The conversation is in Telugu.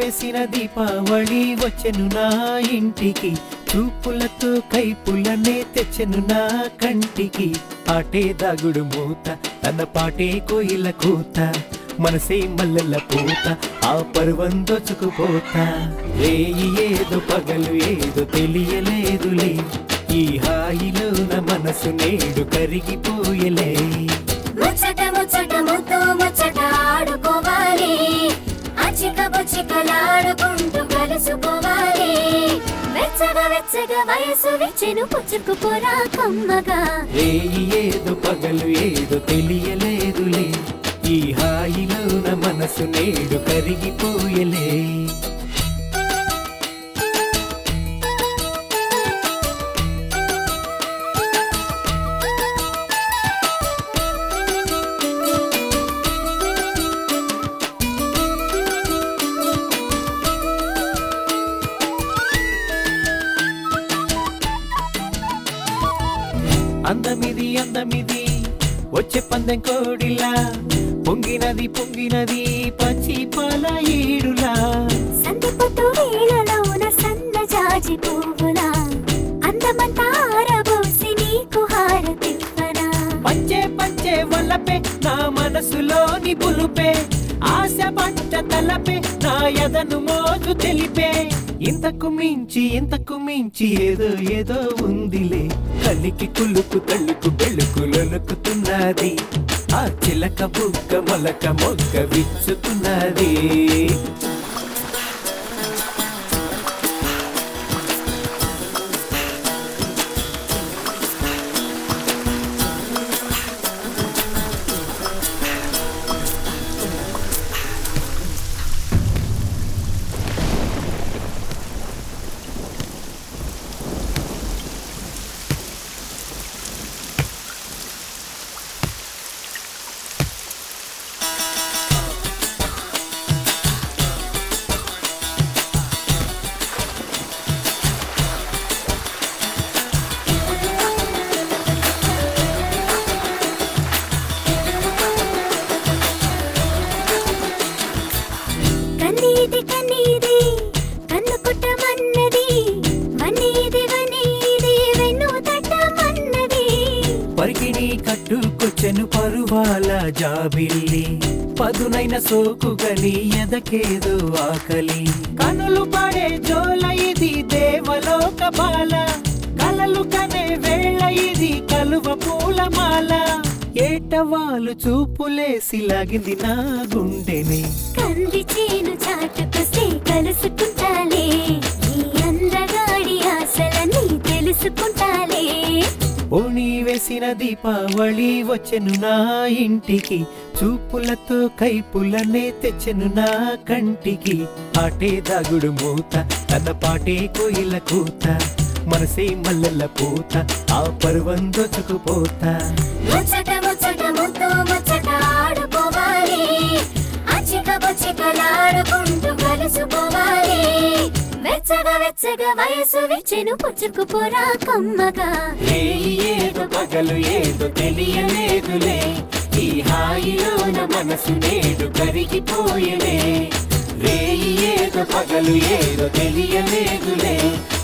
వేసిన దీపావళి వచ్చెను నా ఇంటికి చూపులతో కైపులనే తెచ్చెను నా కంటికి ఆటే దాగుడు మూత తన పాటే కోయిల కూత మనసే మల్లెల పూత ఆ పర్వం దోచుకుపోతా రేయి ఏదో పగలు ఏదో తెలియలేదులే ఈ హాయిలో నా మనసు నేడు కరిగిపోయలే ముచ్చట ముచ్చట ముద్దు ముచ్చట ఆడుకోవాలి అచిక బుచ్చికలాడుకుంటూ కలుసుకోవాలి వెచ్చగా వెచ్చగా వయసు విచ్చెను పుచ్చుకుపోరా కమ్మగా రేయి ఏదో పగలు ఏదో తెలియలేదులే ఈ హాయిలో నా మనసు నేడు కరిగిపోయలే అందమిది అందమిది వచ్చే పందెం కోడిలా పొంగినది పొంగినది పచ్చి పాల ఈడులా సంధి పొట్టు వేళలోన సన్న జాజి పువ్వులా అందమంతా ఆరబోసి నీకు హారతివ్వనా పంచే పంచే వల్లపే నా మనసులోని పులుపే ఆశ పట్ట తలపే నా ఎదను మోజు తెలిపే ఇంతకు మించి ఇంతకు మించి ఏదో ఏదో ఉందిలే కలికి కులుకు తళ్ళుకు బెళ్ళుకు లొలుకుతున్నది ఆ చిలక బుక్క మొలక మొగ్గ విచ్చుతున్నది కన్నీది కన్నీది కన్ను కుట్టమన్నది వన్నీది వన్నీది వెన్ను తట్టమన్నది పరికిణి కట్టుకొచ్చెను పరువాల జాబిల్లి పదునైన సోకుగని ఎదకేదో ఆకలి కనులు పడే జోల ఇది దేవలోక బాల కలలు కనే వేళ ఇది కలువ పూలమాల ఏటవాలు చూపులేసి లాగింది నా గుండెని కంది చేను చాటుకొస్తే కలుసుకుంటాలే ఈ అందగాడి ఆశలన్నీ తెలుసుకుంటాలే ఓణి వేసిన దీపావళి వచ్చెను నా ఇంటికి చూపులతో కైపులనే తెచ్చెను నా కంటికి ఆటే దాగుడు మూత తన పాటే కోయిల కూత మనసే మల్లెల పూత ఆ పర్వం దోచుకుపోతా ముచ్చట ముచ్చట ముద్దు ముచ్చట ఆడుకోవాలి అచిక బుచ్చికలాడుకుంటూ కలుసుకోవాలి వెచ్చగా వెచ్చగా వయసు విచ్చెను పుచ్చుకుపోరా కమ్మగా రేయి ఏదో పగలు ఏదో తెలియలేదులే ఈ హాయిలోన మనసు నేడు కరిగిపోయలే రేయి ఏదో పగలు ఏదో తెలియలేదులే